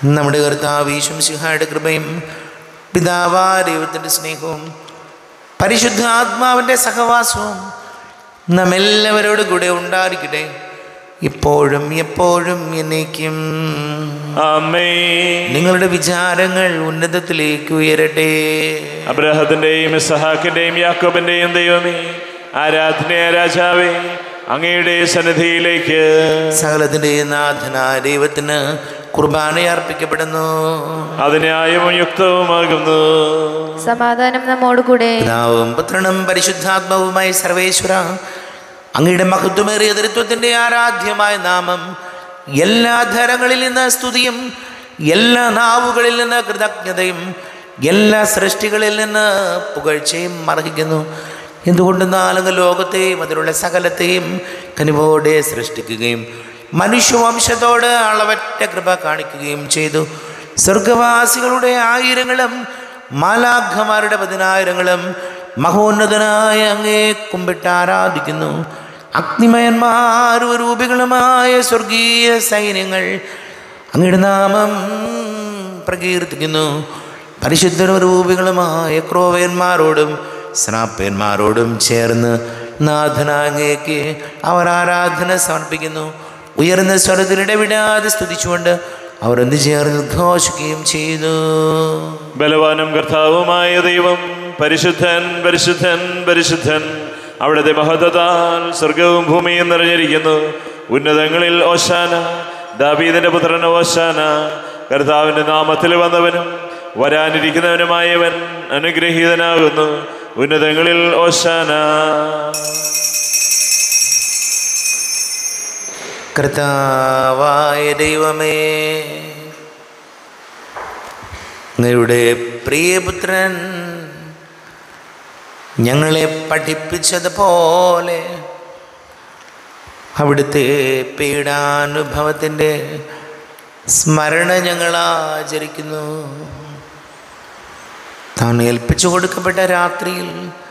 നമ്മുടെ കർത്താവ് ഈശംസിഹായുടെ കൃപയും പിതാവാ ദൈവത്തിൻ്റെ സ്നേഹവും പരിശുദ്ധാത്മാവിൻ്റെ സഹവാസവും നമ്മെല്ലാവരോടും കൂടെ ഉണ്ടായിരിക്കട്ടെ ഇപ്പോഴും എപ്പോഴും എന്നേക്കും അമ്മേ നിങ്ങളുടെ വിചാരങ്ങൾ ഉന്നതത്തിലേക്ക് ഉയരട്ടെ അബ്രഹത്തിന്റെയും ഇസഹാക്കിന്റെയും യാക്കോബിന്റെയും ദൈവമേ ആരാധനയ രാജാവേ അങ്ങയുടെ സന്നിധിയിലേക്ക് സകലത്തിൻ്റെ നാഥനായ ദൈവത്തിന് കുർബാന അർപ്പിക്കപ്പെടുന്നു അതിനായും യുക്തവുമാകുന്നു സമാധാനം നമ്മോടുകൂടെ പിതാവും പുത്രനും പരിശുദ്ധാത്മാവുമായി സർവേശ്വര അങ്ങയുടെ മഹത്വമേറിയ ദരിത്വത്തിൻ്റെ ആരാധ്യമായ നാമം എല്ലാ ധരങ്ങളിൽ നിന്ന് സ്തുതിയും എല്ലാ നാവുകളിൽ നിന്ന് കൃതജ്ഞതയും എല്ലാ സൃഷ്ടികളിൽ നിന്ന് പുകഴ്ചയും അർഹിക്കുന്നു എന്തുകൊണ്ടെന്നാൽ ലോകത്തെയും അതിലുള്ള സകലത്തെയും കനിവോടെ സൃഷ്ടിക്കുകയും മനുഷ്യവംശത്തോട് അളവറ്റ കൃപ കാണിക്കുകയും ചെയ്തു സ്വർഗവാസികളുടെ ആയിരങ്ങളും മാലാഖമാരുടെ പതിനായിരങ്ങളും മഹോന്നതനായ അങ്ങേ കുമ്പിട്ട് ആരാധിക്കുന്നു അഗ്നിമയന്മാരും രൂപികളുമായ സ്വർഗീയ സൈന്യങ്ങൾ അങ്ങയുടെ നാമം പ്രകീർത്തിക്കുന്നു പരിശുദ്ധരൂപികളുമായ ക്രോവേന്മാരോടും സ്നാപ്പന്മാരോടും ചേർന്ന് നാഥനാങ്ങേക്ക് അവർ ആരാധന സമർപ്പിക്കുന്നു ഉയർന്ന സ്വരത്തിൽ ഇടവിടാതെ സ്തുതിച്ചുകൊണ്ട് അവർ എന്ത് ചേർന്ന് ഉദ്ഘോഷിക്കുകയും ചെയ്തു ബലവാനും കർത്താവുമായ ദൈവം പരിശുദ്ധൻ പരിശുദ്ധൻ പരിശുദ്ധൻ അവിടുത്തെ മഹത്വത്താൽ സ്വർഗവും ഭൂമിയും നിറഞ്ഞിരിക്കുന്നു ഉന്നതങ്ങളിൽ ഓശാന ദാവീദിന്റെ പുത്രൻ ഓശാന കർത്താവിന്റെ നാമത്തിൽ വന്നവനും വരാനിരിക്കുന്നവനുമായവൻ അനുഗ്രഹീതനാകുന്നു ഉന്നതങ്ങളിൽ ഓശാന കർത്താവായ ദൈവമേ അങ്ങയുടെ പ്രിയപുത്രൻ ഞങ്ങളെ പഠിപ്പിച്ചതുപോലെ അവിടുത്തെ പീഡാനുഭവത്തിൻ്റെ സ്മരണ ഞങ്ങൾ ആചരിക്കുന്നു താൻ ഏൽപ്പിച്ചു കൊടുക്കപ്പെട്ട രാത്രിയിൽ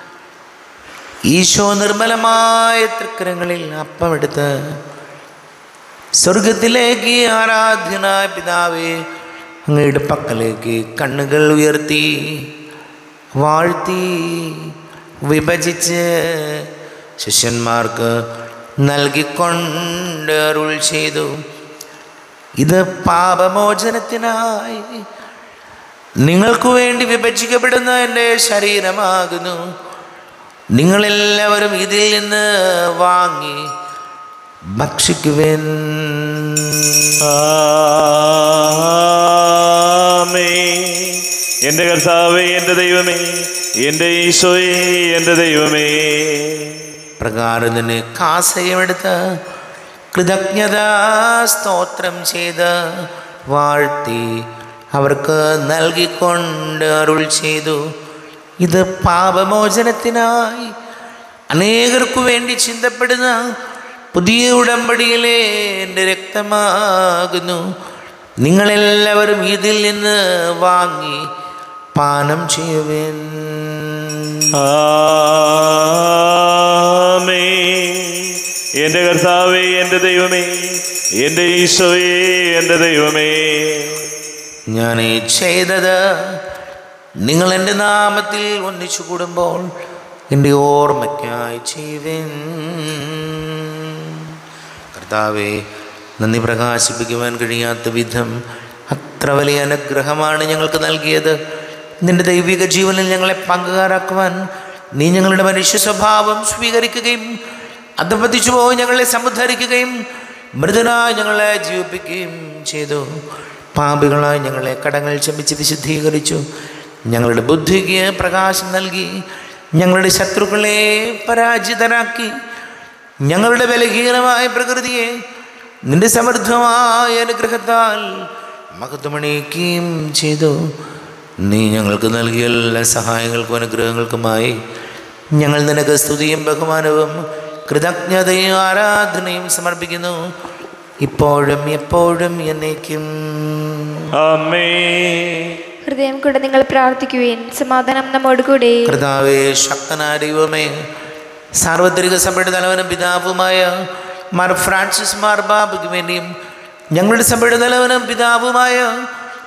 ഈശോ നിർമ്മലമായ തൃക്കരങ്ങളിൽ അപ്പമെടുത്ത് സ്വർഗത്തിലേക്ക് ആരാധ്യനായ പിതാവേ അങ്ങയുടെ പക്കലേക്ക് കണ്ണുകൾ ഉയർത്തി വാഴ്ത്തി വിഭജിച്ച് ശിഷ്യന്മാർക്ക് നൽകിക്കൊണ്ട് അരുൾ ചെയ്തു ഇത് പാപമോചനത്തിനായി നിങ്ങൾക്ക് വേണ്ടി വിഭജിക്കപ്പെടുന്ന എൻ്റെ ശരീരമാകുന്നു നിങ്ങളെല്ലാവരും ഇതിൽ നിന്ന് വാങ്ങി ഭക്ഷിക്കുവേൻ ആമേ എൻ്റെ കർത്താവേ എൻ്റെ ദൈവമേ എൻ്റെ ഈശോയേ എൻ്റെ ദൈവമേ പ്രകാരം തന്നെ കാസയമെടുത്ത് കൃതജ്ഞതാ സ്തോത്രം ചെയ്ത് വാഴ്ത്തി അവർക്ക് നൽകിക്കൊണ്ട് അരുൾ ചെയ്തു ഇത് പാപമോചനത്തിനായി അനേകർക്കു വേണ്ടി ചിന്തപ്പെടുന്ന പുതിയ ഉടമ്പടിയിലെ എൻ്റെ രക്തമാകുന്നു നിങ്ങളെല്ലാവരും ഇതിൽ നിന്ന് വാങ്ങി പാനം ചെയ്യുവേൻ ആമേ എൻ്റെ കർത്താവേ എൻ്റെ ദൈവമേ എൻ്റെ ഈശോയേ എൻ്റെ ദൈവമേ ഞാൻ ഈ ചെയ്തത് നിങ്ങൾ എൻ്റെ നാമത്തിൽ ഒന്നിച്ചു കൂടുമ്പോൾ എൻ്റെ ഓർമ്മയ്ക്കായി ചെയ്യുവേൻ കർത്താവെ നന്ദി പ്രകാശിപ്പിക്കുവാൻ കഴിയാത്ത വിധം അത്ര വലിയ അനുഗ്രഹമാണ് ഞങ്ങൾക്ക് നൽകിയത് നിന്റെ ദൈവിക ജീവനിൽ ഞങ്ങളെ പങ്കുകാരാക്കുവാൻ നീ ഞങ്ങളുടെ മനുഷ്യ സ്വഭാവം സ്വീകരിക്കുകയും അധപതിച്ചു പോയി ഞങ്ങളെ സമുദ്ധരിക്കുകയും മൃദനായി ഞങ്ങളെ ജീവിപ്പിക്കുകയും ചെയ്തു പാപികളായി ഞങ്ങളെ കടങ്ങൾ ചമിച്ച് വിശുദ്ധീകരിച്ചു ഞങ്ങളുടെ ബുദ്ധിക്ക് പ്രകാശം നൽകി ഞങ്ങളുടെ ശത്രുക്കളെ പരാജിതരാക്കി ഞങ്ങളുടെ ബലഹീനമായ പ്രകൃതിയെ നിന്റെ സമൃദ്ധമായ അനുഗ്രഹത്താൽ മഹത്വമണിയിക്കുകയും ചെയ്തു നീ ഞങ്ങൾക്ക് നൽകിയ എല്ലാ സഹായങ്ങൾക്കും അനുഗ്രഹങ്ങൾക്കുമായി ഞങ്ങൾ നിനക്ക് സ്തുതിയും ബഹുമാനവും കൃതജ്ഞതയും ആരാധനയും സമർപ്പിക്കുന്നു ഇപ്പോഴും എപ്പോഴും എന്നേക്കും അമ്മേ ഹൃദയം കൊണ്ട് നിങ്ങൾ പ്രാർത്ഥിക്കുവേൻ സമാധാനം നമ്മോടുകൂടെ കർത്താവേ ശക്തനായ ദൈവമേ സാർവത്രിക സഭയുടെ തലവനും പിതാവുമായ മാർ ഫ്രാൻസിസ് മാർ ബാബുക്ക് വേണ്ടിയും ഞങ്ങളുടെ സഭയുടെ തലവനും പിതാവുമായ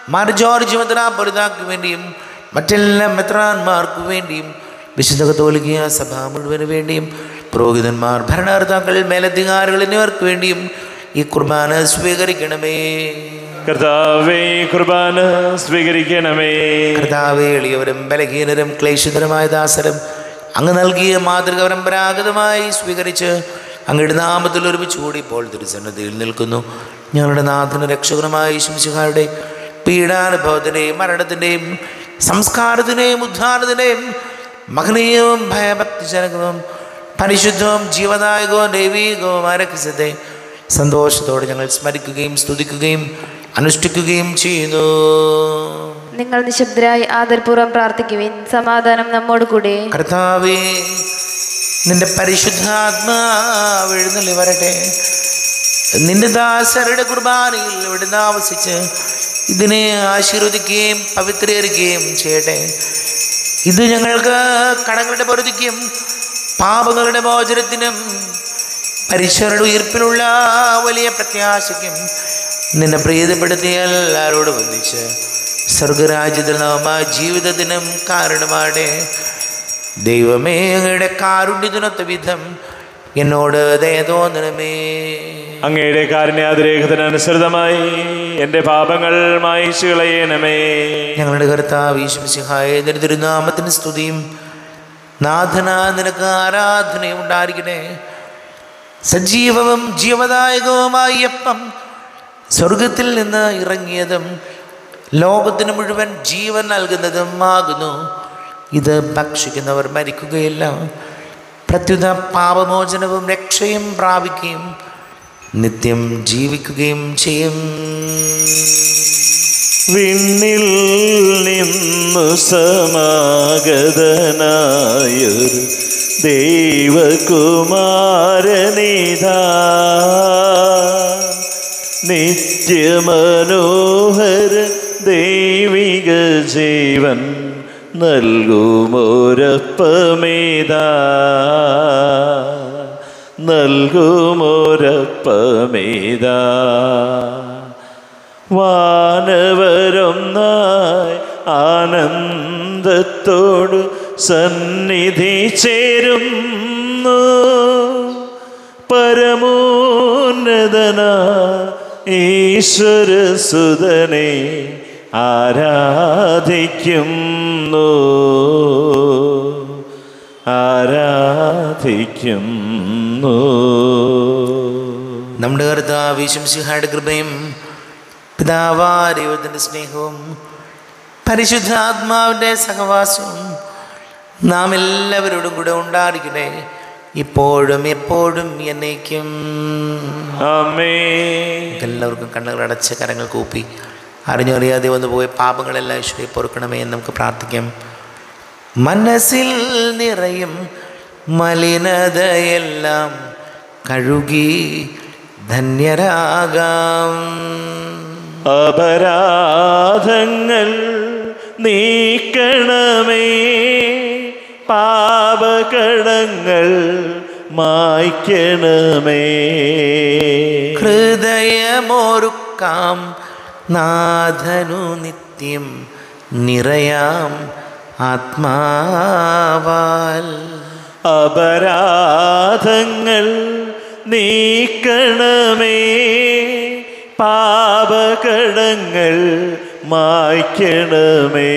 മാർ ജോർജ് മെത്രാപ്പൊലിതാക്ക് വേണ്ടിയും മറ്റെല്ലാ മെത്രാന്മാർക്ക് വേണ്ടിയും വിശുദ്ധ കത്തോലിക്ക സഭ മുഴുവന് വേണ്ടിയും പുരോഹിതന്മാർ ഭരണകർത്താക്കൾ മേലധികാരികൾ എന്നിവർക്ക് വേണ്ടിയും ഈ കുർബാന സ്വീകരിക്കണമേ കർത്താവേ കുർബാന സ്വീകരിക്കണമേ കർത്താവേ എളിയവരും ബലഹീനരും ക്ലേശിതരുമായ ദാസരും അങ്ങ് നൽകിയ മാതൃക പരമ്പരാഗതമായി സ്വീകരിച്ച് അങ്ങയുടെ നാമത്തിൽ ഒരുമിച്ച് കൂടി ഇപ്പോൾ തിരുസന്നതിയിൽ നിൽക്കുന്നു ഞങ്ങളുടെ നാഥന രക്ഷകനുമായ ശംശിഹാരുടെ പീഡാനുഭവത്തിൻ്റെയും മരണത്തിൻ്റെയും സംസ്കാരത്തിൻ്റെയും ഉദ്ധാനത്തിൻ്റെയും മഹനീയവും ഭയഭക്തിജനകവും പരിശുദ്ധവും ജീവദായകവും ദൈവീകവും ആരക്യത്തെ സന്തോഷത്തോടെ ഞങ്ങൾ സ്മരിക്കുകയും സ്തുതിക്കുകയും അനുഷ്ഠിക്കുകയും ചെയ്യുന്നു നിങ്ങൾ നിശബ്ദരായി ആദരപൂർവ്വം പ്രാർത്ഥിക്കുവിൻ സമാധാനം നമ്മോട് കൂടെ കർത്താവേ നിന്റെ പരിശുദ്ധാത്മാവ് എഴുന്നള്ളി വരട്ടെ നിന്റെ ദാസരുടെ കുർബാനയിൽ ഇവിടുന്ന് ആവസിച്ച് ഇതിനെ ആശീർവദിക്കുകയും പവിത്രീകരിക്കുകയും ചെയ്യട്ടെ ഇത് ഞങ്ങൾക്ക് കടങ്ങളുടെ പൊറുതിക്കും പാപങ്ങളുടെ മോചനത്തിനും പരിശരുടെ ഉയർപ്പിലുള്ള വലിയ പ്രത്യാശയ്ക്കും നിന്നെ പ്രീതിപ്പെടുത്തിയ എല്ലാവരോടും ഒന്നിച്ച് സ്വർഗരാജ്യത്തിൽ നവമായ ജീവിതത്തിനും കാരണമാടെ ദൈവമേ അങ്ങയുടെ കാരുണ്യത്തിനൊത്ത വിധം എന്നോട് ദയ തോന്നണമേ അങ്ങയുടെ കാരുണ്യാതിരേഖത്തിനനുസൃതമായി എൻ്റെ പാപങ്ങൾ മായിച്ചു കളയണമേ ഞങ്ങളുടെ കർത്താവ് ഈശ്വസിഹായ നിന്റെ തിരുനാമത്തിന് സ്തുതിയും നാഥന നിനക്ക് ആരാധനയും ഉണ്ടായിരിക്കണേ സജീവവും ജീവദായകവുമായ അപ്പം സ്വർഗത്തിൽ നിന്ന് ഇറങ്ങിയതും ലോകത്തിന് മുഴുവൻ ജീവൻ നൽകുന്നതും ആകുന്നു ഇത് ഭക്ഷിക്കുന്നവർ മരിക്കുകയില്ല പ്രത്യുത പാപമോചനവും രക്ഷയും പ്രാപിക്കുകയും നിത്യം ജീവിക്കുകയും ചെയ്യും വിണ്ണിൽ നിന്നു സമാഗതനായൊരു ദൈവകുമാരനിതാ നിത്യമനോഹര ദൈവിക ജീവൻ നൽകുമോരപ്പമേതാ നൽകുമോരപ്പമേതാ വാനവരൊന്നായി ആനന്ദത്തോടു സന്നിധി ചേരുന്നു പരമോന്നതന ഈശ്വരസുതനെ ആരാധിക്കുന്നു ആരാധിക്കുന്നു നമ്മുടെ കർത്താവ് ശംസിഹായുടെ കൃപയും പിതാവായ ദൈവത്തിൻ്റെ സ്നേഹവും പരിശുദ്ധാത്മാവിൻ്റെ സഹവാസവും നാം എല്ലാവരോടും കൂടെ ഉണ്ടായിരിക്കട്ടെ ഇപ്പോഴും എപ്പോഴും എന്നേക്കും അമ്മേ എല്ലാവർക്കും കണ്ണുകൾ അടച്ച് കരങ്ങൾ കൂപ്പി അറിഞ്ഞറിയാതെ വന്നു പോയ പാപങ്ങളെല്ലാം ഈശ്വരെ പൊറുക്കണമേ എന്ന് നമുക്ക് പ്രാർത്ഥിക്കാം മനസ്സിൽ നിറയും മലിനതയെല്ലാം കഴുകി ധന്യരാകാം അപരാധങ്ങൾ നീക്കണമേ പാപകടങ്ങൾ മായ്ക്കണമേ ഹൃദയമോറുക്കാം നാഥനു നിത്യം നിറയാം ആത്മാവാൽ അപരാധങ്ങൾ നീക്കണമേ പാപകടങ്ങൾ മായ്ക്കണമേ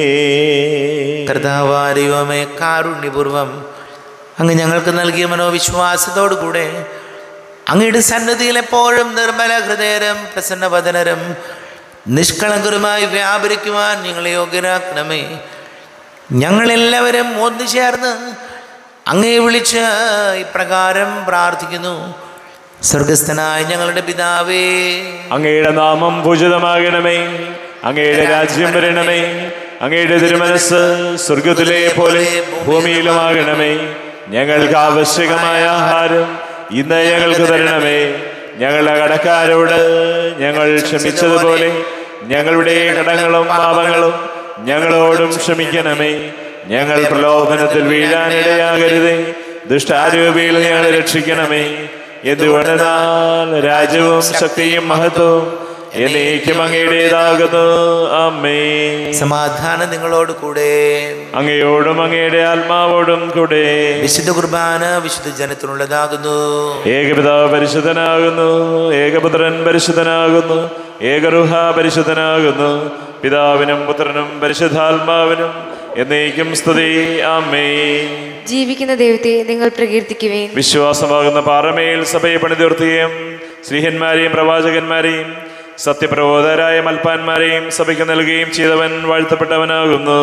കർത്താവാരിവമേ കാരുണ്യപൂർവം അങ്ങ് ഞങ്ങൾക്ക് നൽകിയ മനോവിശ്വാസത്തോടു കൂടെ അങ്ങയുടെ സന്നദ്ധിയിൽ എപ്പോഴും നിർമ്മല ഹൃദയരും പ്രസന്നവദനരും നിഷ്കളങ്കരുമായി വ്യാപരിക്കുവാൻ ഞങ്ങളെ യോഗ്യരാക്കണമേ ഞങ്ങളെല്ലാവരും ഒന്നു ചേർന്ന് അങ്ങേ വിളിച്ച് ഇപ്രകാരം പ്രാർത്ഥിക്കുന്നു സ്വർഗസ്ഥനായ ഞങ്ങളുടെ പിതാവേ അങ്ങയുടെ നാമം പൂജിതമാകണമേ അങ്ങയുടെ രാജ്യം വരണമേ അങ്ങയുടെ തിരുമനസ് സ്വർഗത്തിലെ പോലെ ഭൂമിയിലുമാകണമേ ഞങ്ങൾക്ക് ആവശ്യകമായ ആഹാരം ഇന്ന് ഞങ്ങൾക്ക് തരണമേ ഞങ്ങളുടെ കടക്കാരോട് ഞങ്ങൾ ക്ഷമിച്ചതുപോലെ ഞങ്ങളുടെ കടങ്ങളും പാപങ്ങളും ഞങ്ങളോടും ക്ഷമിക്കണമേ ഞങ്ങൾ പ്രലോഭനത്തിൽ വീഴാനിടയാകരുതേ ദുഷ്ടാരൂപിയിൽ ഞങ്ങളെ രക്ഷിക്കണമേ എന്തുകൊണ്ടെന്നാൽ രാജ്യവും ശക്തിയും മഹത്വവും എന്നേക്കും അങ്ങയുടേതാകുന്നു അമ്മേ സമാധാനം നിങ്ങളോട് കൂടെ അങ്ങയോടും അങ്ങയുടെ ആത്മാവോടും കൂടെ വിശുദ്ധ കുർബാന വിശുദ്ധ ജനത്തിനുള്ളതാകുന്നു ഏകപിതാവ് പരിശുദ്ധനാകുന്നു ഏകപുത്രൻ പരിശുദ്ധനാകുന്നു ഏകറുഹ പരിശുദ്ധനാകുന്നു പിതാവിനും പുത്രനും പരിശുദ്ധാത്മാവിനും എന്നേക്കും സ്തുതി അമ്മേ ജീവിക്കുന്ന ദൈവത്തെ നിങ്ങൾ പ്രകീർത്തിക്കുവേൻ വിശ്വാസമാകുന്ന പാറമേൽ സഭയെ പണിതീർത്തുകയും ശ്രീഹന്മാരെയും പ്രവാചകന്മാരെയും സത്യപ്രബോധരായ മൽപ്പാന്മാരെയും സഭയ്ക്ക് നൽകുകയും ചെയ്തവൻ വാഴ്ത്തപ്പെട്ടവനാകുന്നു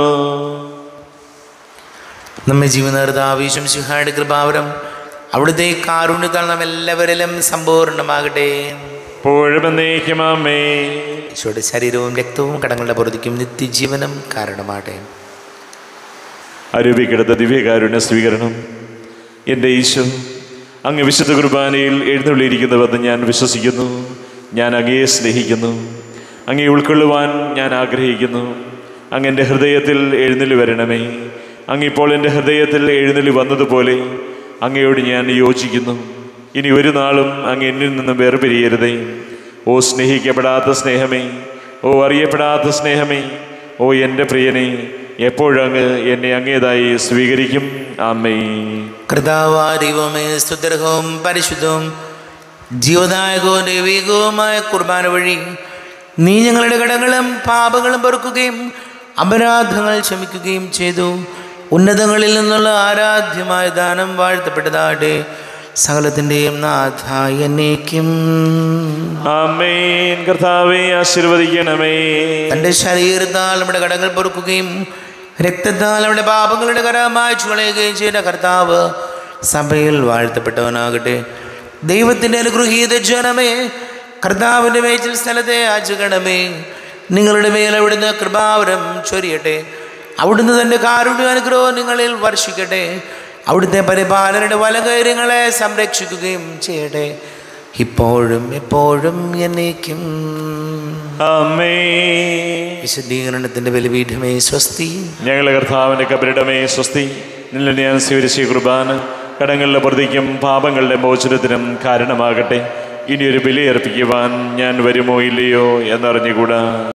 നമ്മെ ജീവനർദ്ദാവീശം സിഹായുടെ കൃപാവരം അവിടുത്തെ കാരുണ്യത്താൽ നാം എല്ലാവരിലും സമ്പൂർണ്ണമാകട്ടെ എപ്പോഴും എന്നേക്കും അമ്മേ ഈശോയുടെ ശരീരവും രക്തവും കടങ്ങളുടെ പൊറുതിക്കും നിത്യജീവനം കാരണമാകട്ടെ അരൂപിക്കെടുത്ത ദിവ്യകാരുണ്യ സ്വീകരണം എൻ്റെ ഈശോ അങ്ങ് വിശുദ്ധ കുർബാനയിൽ എഴുന്നള്ളിയിരിക്കുന്നുവെന്ന് ഞാൻ വിശ്വസിക്കുന്നു ഞാൻ അങ്ങയെ സ്നേഹിക്കുന്നു അങ്ങയെ ഉൾക്കൊള്ളുവാൻ ഞാൻ ആഗ്രഹിക്കുന്നു അങ്ങ് എൻ്റെ ഹൃദയത്തിൽ എഴുന്നള്ളി വരണമേ അങ്ങിപ്പോൾ എൻ്റെ ഹൃദയത്തിൽ എഴുന്നള്ളി വന്നതുപോലെ അങ്ങയോട് ഞാൻ യോജിക്കുന്നു ഇനി ഒരു നാളും അങ്ങ് എന്നിൽ നിന്നും വേർപിരിയരുതേ ഓ സ്നേഹിക്കപ്പെടാത്ത സ്നേഹമേ ഓ അറിയപ്പെടാത്ത സ്നേഹമേ ഓ എൻ്റെ പ്രിയനെ എപ്പോഴങ്ങ് എന്നെ അങ്ങേതായി സ്വീകരിക്കും അമ്മേ കൃതാവാരിവമേ സ്തുതർഹവും പരിശുദ്ധവും ജീവദായകവും ദൈവികവുമായ കുർബാന വഴി നീ ഞങ്ങളുടെ കടങ്ങളും പാപങ്ങളും പൊറുക്കുകയും അപരാധങ്ങൾ ക്ഷമിക്കുകയും ചെയ്തു ഉന്നതങ്ങളിൽ നിന്നുള്ള ആരാധ്യമായ ദാനം വാഴ്ത്തപ്പെട്ടതാട്ടെ സകലത്തിൻ്റെയും നാഥ എന്നേക്കും അമ്മേൻ കർത്താവെ ആശീർവദിക്കണമേ തൻ്റെ ശരീരത്താൽ നമ്മുടെ കടങ്ങൾ പൊറുക്കുകയും രക്തത്താൽ നമ്മുടെ പാപങ്ങളുടെ കരം മായ്ച്ചു കളയുകയും ചെയ്ത കർത്താവ് സഭയിൽ വാഴ്ത്തപ്പെട്ടവനാകട്ടെ ദൈവത്തിൻ്റെ അനുഗ്രഹീത ജനമേ കർത്താവിൻ്റെ മേച്ചിൽ സ്ഥലത്തെ ആചകണമേ നിങ്ങളുടെ മേൽ അവിടുന്ന് കൃപാവരം ചൊരിയട്ടെ അവിടുന്ന് തൻ്റെ കാരുണ്യ അനുഗ്രഹം നിങ്ങളിൽ വർഷിക്കട്ടെ അവിടുത്തെ പരിപാലനയുടെ വലകര്യങ്ങളെ സംരക്ഷിക്കുകയും ചെയ്യട്ടെ ഇപ്പോഴും എപ്പോഴും എന്നേക്കും അമ്മേ വിശദീകരണത്തിന്റെ ബലിപീഠമേ സ്വസ്തി ഞങ്ങളുടെ കർത്താവിൻ്റെ കബരിടമേ സ്വസ്തി നിന്നെ ഞാൻ സ്വീകരിച്ച ഈ കുർബാന കടങ്ങളുടെ പ്രതിക്കും പാപങ്ങളുടെ മോചനത്തിനും കാരണമാകട്ടെ ഇനിയൊരു ബലി അർപ്പിക്കുവാൻ ഞാൻ വരുമോ ഇല്ലയോ എന്നറിഞ്ഞുകൂടാ